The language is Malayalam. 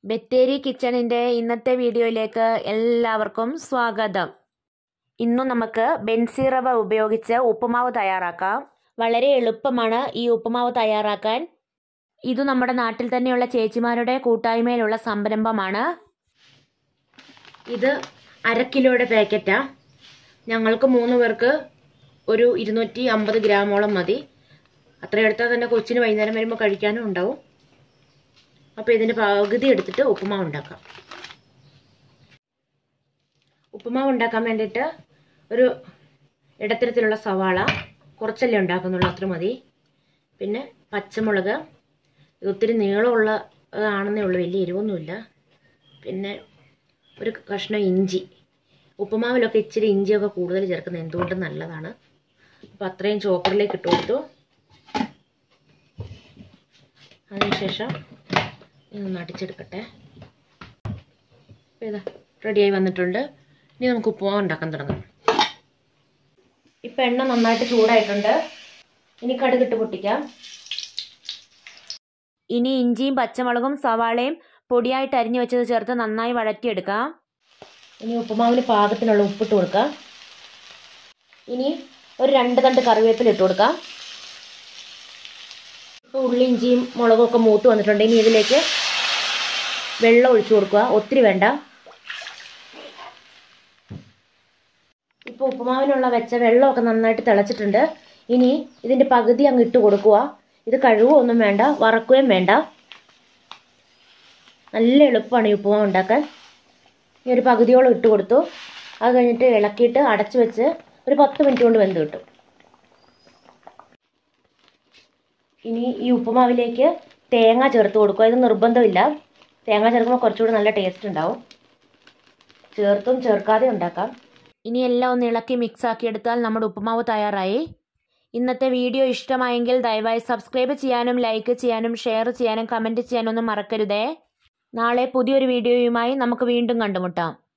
ബത്തേരി കിച്ചണിൻ്റെ ഇന്നത്തെ വീഡിയോയിലേക്ക് എല്ലാവർക്കും സ്വാഗതം ഇന്നു നമുക്ക് ബെൻസി റവ ഉപയോഗിച്ച് ഉപ്പുമാവ് തയ്യാറാക്കാം വളരെ എളുപ്പമാണ് ഈ ഉപ്പുമാവ് തയ്യാറാക്കാൻ ഇത് നമ്മുടെ നാട്ടിൽ തന്നെയുള്ള ചേച്ചിമാരുടെ കൂട്ടായ്മയിലുള്ള സംരംഭമാണ് ഇത് അര കിലോയുടെ പാക്കറ്റാ ഞങ്ങൾക്ക് മൂന്ന് പേർക്ക് ഒരു ഇരുന്നൂറ്റി അമ്പത് ഗ്രാമോളം മതി അത്ര എടുത്താൽ തന്നെ കൊച്ചിന് വൈകുന്നേരം വരുമ്പോൾ കഴിക്കാനും ഉണ്ടാവും അപ്പോൾ ഇതിൻ്റെ പകുതി എടുത്തിട്ട് ഉപ്പുമാവ് ഉണ്ടാക്കാം ഉപ്പുമാവ് ഉണ്ടാക്കാൻ വേണ്ടിയിട്ട് ഒരു ഇടത്തരത്തിലുള്ള സവാള കുറച്ചല്ലേ ഉണ്ടാക്കുന്നുള്ളൂ അത്ര മതി പിന്നെ പച്ചമുളക് ഇത് ഒത്തിരി നീളമുള്ള ആണെന്നേ ഉള്ളൂ വലിയ എരിവൊന്നുമില്ല പിന്നെ ഒരു കഷ്ണം ഇഞ്ചി ഉപ്പുമാവിലൊക്കെ ഇച്ചിരി ഇഞ്ചിയൊക്കെ കൂടുതൽ ചേർക്കുന്നത് എന്തുകൊണ്ടും നല്ലതാണ് അപ്പോൾ അത്രയും ചോപ്പറിലേക്ക് ഇട്ട് കൊടുത്തു അതിനുശേഷം ഇതൊന്ന് അടിച്ചെടുക്കട്ടെ അപ്പോൾ ഇതാ റെഡിയായി വന്നിട്ടുണ്ട് ഇനി നമുക്ക് ഉപ്പുമാവ് ഉണ്ടാക്കാൻ തുടങ്ങാം ഇപ്പം എണ്ണ നന്നായിട്ട് ചൂടായിട്ടുണ്ട് ഇനി കടുകിട്ട് പൊട്ടിക്കാം ഇനി ഇഞ്ചിയും പച്ചമുളകും സവാളയും പൊടിയായിട്ട് അരിഞ്ഞു വെച്ചത് ചേർത്ത് നന്നായി വഴറ്റിയെടുക്കാം ഇനി ഉപ്പുമാവിന് പാകത്തിനുള്ള ഉപ്പിട്ട് കൊടുക്കാം ഇനി ഒരു രണ്ട് തണ്ട് കറിവേപ്പില ഇട്ട് കൊടുക്കാം ഇപ്പോൾ ഉള്ളി ഇഞ്ചിയും മുളകും ഒക്കെ മൂത്ത് വന്നിട്ടുണ്ട് ഇനി ഇതിലേക്ക് വെള്ളം ഒഴിച്ചു കൊടുക്കുക ഒത്തിരി വേണ്ട ഇപ്പോൾ ഉപ്പുമാവിനുള്ള വെച്ച വെള്ളമൊക്കെ നന്നായിട്ട് തിളച്ചിട്ടുണ്ട് ഇനി ഇതിൻ്റെ പകുതി അങ്ങ് ഇട്ട് കൊടുക്കുക ഇത് കഴുകുകയൊന്നും വേണ്ട വറക്കുകയും വേണ്ട നല്ല എളുപ്പമാണ് ഈ ഉപ്പുമാവ് ഉണ്ടാക്കാൻ ഈ ഒരു പകുതിയോളം ഇട്ട് കൊടുത്തു അത് കഴിഞ്ഞിട്ട് ഇളക്കിയിട്ട് അടച്ചു വെച്ച് ഒരു പത്ത് മിനിറ്റ് കൊണ്ട് വെന്ത് കിട്ടും ഇനി ഈ ഉപ്പുമാവിലേക്ക് തേങ്ങ ചേർത്ത് കൊടുക്കുക ഇത് നിർബന്ധമില്ല തേങ്ങ ചേർക്കുമ്പോൾ കുറച്ചുകൂടി നല്ല ടേസ്റ്റ് ഉണ്ടാവും ചേർത്തും ചേർക്കാതെ ഉണ്ടാക്കാം ഇനി എല്ലാം ഒന്ന് ഇളക്കി മിക്സ് ആക്കി എടുത്താൽ നമ്മുടെ ഉപ്പുമാവ് തയ്യാറായി ഇന്നത്തെ വീഡിയോ ഇഷ്ടമായെങ്കിൽ ദയവായി സബ്സ്ക്രൈബ് ചെയ്യാനും ലൈക്ക് ചെയ്യാനും ഷെയർ ചെയ്യാനും കമൻറ്റ് ചെയ്യാനും ഒന്നും മറക്കരുതേ നാളെ പുതിയൊരു വീഡിയോയുമായി നമുക്ക് വീണ്ടും കണ്ടുമുട്ടാം